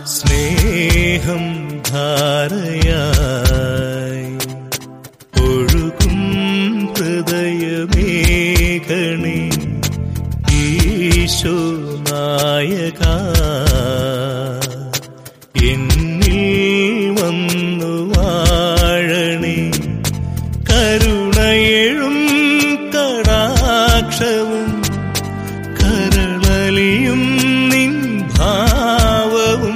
സ്നേഹം ധാരയായി ഒഴുകും ഹൃദയമേകണി ഈശോ നായക എന്നിൽ വന്നു വാഴണി കരുണയെഴും കടാക്ഷവും കരളലിയും നിൻ ഭാവവും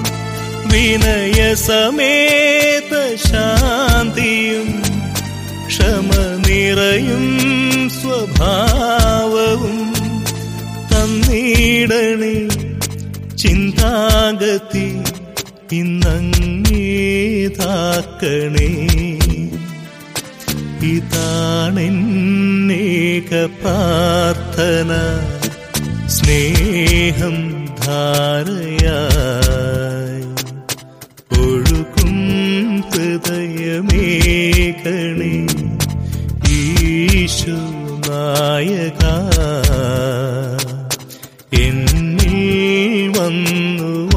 വിനയസമേത ശാന്തിയും ക്ഷമ നിറയും സ്വഭാവവും തന്നീടണേ ചിന്താഗതി ഇന്നങ്ങേതാക്കണേ ഇതാണെന്നേക പ്രാർത്ഥന സ്നേഹം ധാരയായി ഒഴുകും ഹൃദയമേകണേ ഈശോ നായക എന്നിൽ വന്നു